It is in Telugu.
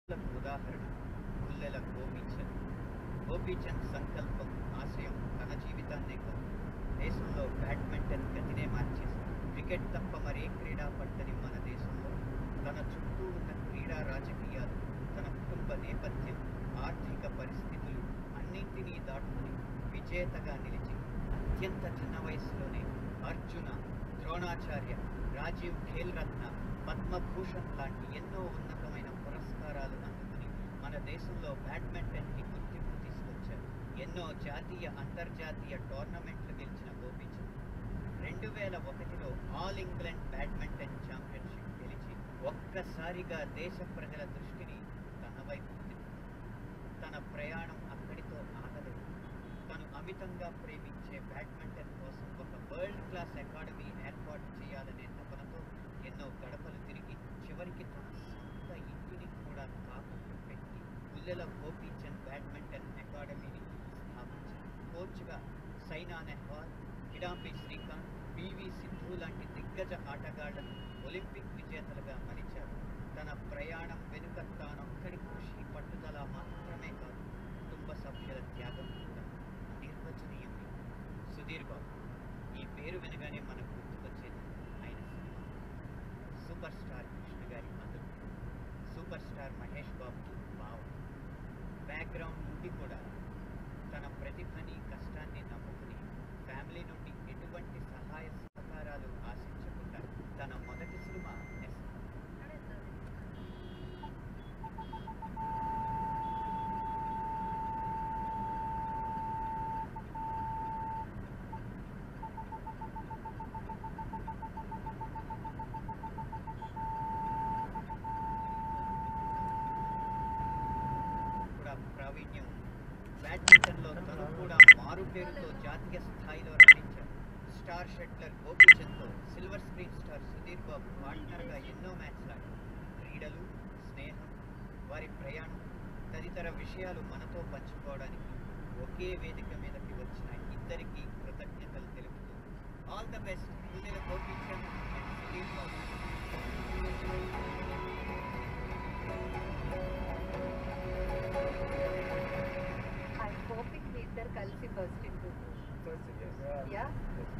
ఉదాహరణ గుల్లెల గోపీచంద్ గోపీచంద్ సంకల్పం ఆశయం తన జీవితాన్నే కాదు దేశంలో బ్యాడ్మింటన్ గతినే మార్చేసింది క్రికెట్ తప్ప మరే క్రీడా పట్టని మన దేశంలో తన చుట్టూ ఉన్న క్రీడా రాజకీయాలు తన కుటుంబ నేపథ్యం ఆర్థిక పరిస్థితులు అన్నింటినీ దాటుకుని విజేతగా నిలిచి అత్యంత చిన్న వయసులోనే అర్జున ద్రోణాచార్య రాజీవ్ ఖేల్ రత్న పద్మభూషణ్ లాంటి ఎన్నో ఉన్నతమైన పురస్కారాలు అందుకుని మన దేశంలో బ్యాడ్మింటన్కి గుర్తింపు తీసుకొచ్చారు ఎన్నో జాతీయ అంతర్జాతీయ టోర్నమెంట్లు గెలిచిన గోపీచంద్ రెండు వేల ఒకటిలో ఆల్ ఇంగ్లాండ్ బ్యాడ్మింటన్ ఛాంపియన్షిప్ గెలిచి ఒక్కసారిగా దేశ ప్రజల దృష్టిని తన వైపు తిప్పుకుంది. తన ప్రయాణం అక్కడితో ఆగలేదు తను అమితంగా ప్రేమించే బ్యాడ్మింటన్ కోసం ఒక వరల్డ్ క్లాస్ అకాడమీ ఏర్పాటు చేయాలనే తపనతో ఎన్నో గడపలు తిరిగి చివరికి తన సొంత ఇంటిని కూడా తాకట్టు పెట్టి పుల్లెల గోపీచంద్ బ్యాడ్మింటన్ అకాడమీని స్థాపించారు కోచ్గా సైనా నెహ్వాల్ కిడాంబి శ్రీకాంత్ పివి సింధు లాంటి దిగ్గజ ఆటగాళ్లను ఒలింపిక్ విజేతలుగా మలిచారు తన ప్రయాణం వెనుక తానొక్కడి కృషి పట్టుదల మాత్రమే కాదు కుటుంబ సభ్యుల త్యాగం కూడా అనిర్వచనీయమైంది సుధీర్ బాబు ఈ పేరు వినగానే మనకు గుర్తుకొచ్చేది ఆయన సినిమా సూపర్ స్టార్ కృష్ణ గారి మధుడు సూపర్ స్టార్ మహేష్ బాబుకి బావ బ్యాక్గ్రౌండ్ నుండి కూడా తన ప్రతిభని కష్టాన్ని నమ్ముకుని ఫ్యామిలీ నుండి ఎటువంటి సహాయ సహకారాలు ఆశించకుండా తన మొదటి సినిమా ఎస్ కూడా ప్రావీణ్యం ఉంది. బ్యాడ్మింటన్లో తను కూడా మారు పేరుతో జాతీయ స్థాయిలో రాణించారు స్టార్ షట్లర్ గోపీచంద్తో silver screen star Sudheer Babu పార్ట్నర్గా ఎన్నో మ్యాచ్లు ఆడారు క్రీడలు స్నేహం వారి ప్రయాణం తదితర విషయాలు మనతో పంచుకోవడానికి ఒకే వేదిక మీదకి వచ్చిన ఇద్దరికి కృతజ్ఞతలు తెలుపుతూ all the best Pullela Gopichand and Sudheer Babu I'm hoping మీ ఇద్దరు కలిసి first into First, yes. Yeah? Yes.